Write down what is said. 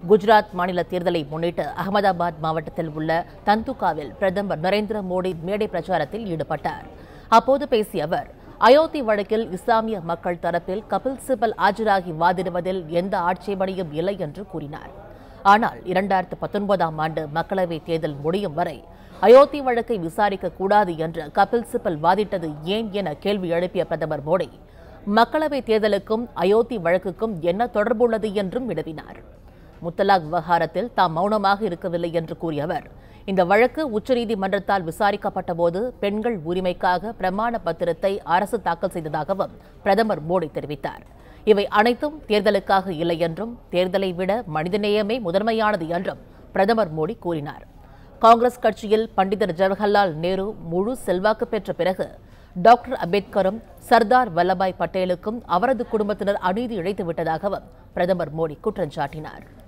குஜராத் மாநில தேர்தலை முன்னிட்டு அகமதாபாத் மாவட்டத்தில் உள்ள தந்துகாவில் பிரதமர் நரேந்திர மோடி மேடை பிரச்சாரத்தில் ஈடுபட்டார் அப்போது பேசிய அவர் அயோத்தி வழக்கில் இஸ்லாமிய மக்கள் தரப்பில் கபில் சிபல் ஆஜராகி வாதிடுவதில் எந்த ஆட்சேபனையும் இல்லை என்று கூறினார் ஆனால் இரண்டாயிரத்து பத்தொன்பதாம் ஆண்டு மக்களவைத் தேர்தல் முடியும் வரை அயோத்தி வழக்கை விசாரிக்க கூடாது என்று கபில் சிபல் வாதிட்டது ஏன் என கேள்வி எழுப்பிய பிரதமர் மோடி மக்களவைத் தேர்தலுக்கும் அயோத்தி வழக்குக்கும் என்ன தொடர்புள்ளது என்றும் வினவினார் முத்தலாக் விவகாரத்தில் தாம் மௌனமாக இருக்கவில்லை என்று கூறிய அவர் இந்த வழக்கு உச்சநீதிமன்றத்தால் விசாரிக்கப்பட்ட போது பெண்கள் உரிமைக்காக பிரமாண பத்திரத்தை அரசு தாக்கல் செய்ததாகவும் பிரதமர் மோடி தெரிவித்தார் இவை அனைத்தும் தேர்தலுக்காக இல்லை என்றும் தேர்தலை விட மனிதநேயமே முதன்மையானது என்றும் பிரதமர் மோடி கூறினார் காங்கிரஸ் கட்சியில் பண்டிதர் ஜவஹர்லால் நேரு முழு செல்வாக்கு பெற்ற பிறகு டாக்டர் அம்பேத்கரும் சர்தார் வல்லபாய் பட்டேலுக்கும் அவரது குடும்பத்தினர் அநீதி இழைத்து விட்டதாகவும் பிரதமர் மோடி குற்றம் சாட்டினார்